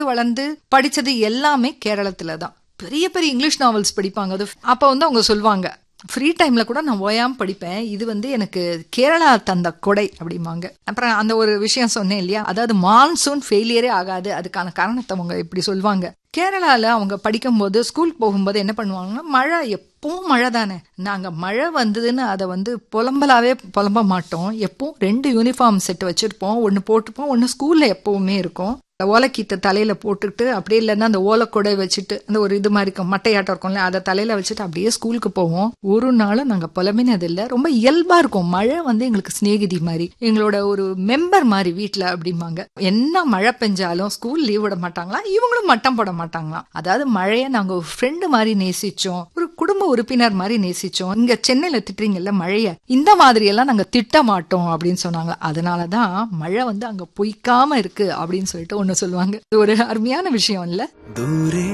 வளர்ந்து படிச்சது எல்லாமே கேரளத்துல தான் பெரிய பெரிய இங்கிலீஷ் நாவல்ஸ் படிப்பாங்க அது அப்ப வந்து அவங்க சொல்லுவாங்க ஃப்ரீ டைம்ல கூட நான் ஓயாம படிப்பேன் இது வந்து எனக்கு கேரளா தந்த கொடை அப்படிம்பாங்க அப்புறம் அந்த ஒரு விஷயம் சொன்னேன் இல்லையா அதாவது மான்சூன் ஃபெயிலியரே ஆகாது அதுக்கான காரணத்தை அவங்க இப்படி சொல்லுவாங்க கேரளால அவங்க படிக்கும்போது ஸ்கூல் போகும்போது என்ன பண்ணுவாங்கன்னா மழை எப்பவும் மழை தானே நாங்க மழை வந்ததுன்னு அதை வந்து புலம்பலாவே புலம்ப மாட்டோம் எப்பவும் ரெண்டு யூனிஃபார்ம் செட் வச்சிருப்போம் ஒன்னு போட்டுப்போம் ஒன்னு ஸ்கூல்ல எப்பவுமே இருக்கும் ஓலைக்கீத்தை தலையில போட்டுட்டு அப்படியே இல்லைன்னா அந்த ஓலைக்கூடை வச்சுட்டு அந்த ஒரு இது மாதிரி இருக்கும் மட்டையாட்டம் இருக்கும்ல அதை தலையில வச்சுட்டு அப்படியே ஸ்கூலுக்கு போவோம் ஒரு நாளும் நாங்க புலம்பினது இல்லை ரொம்ப இயல்பா இருக்கும் மழை வந்து எங்களுக்கு சிநேகிதி மாதிரி எங்களோட ஒரு மெம்பர் மாதிரி வீட்டுல அப்படிம்பாங்க என்ன மழை பெஞ்சாலும் ஸ்கூல் லீவ் விட மாட்டாங்களா இவங்களும் மட்டம் போட மாட்டாங்களாம் அதாவது மழையை நாங்க ஒரு ஃப்ரெண்டு மாதிரி நேசிச்சோம் ஒரு குடும்ப உறுப்பினர் மாதிரி நேசிச்சோம் இங்க சென்னையில திட்டுறீங்கல்ல மழைய இந்த மாதிரி எல்லாம் நாங்க திட்ட மாட்டோம் அப்படின்னு சொன்னாங்க அதனாலதான் மழை வந்து அங்க பொய்க்காம இருக்கு அப்படின்னு சொல்லிட்டு ஒண்ணு சொல்லுவாங்க இது ஒரு அருமையான விஷயம் இல்ல दूरे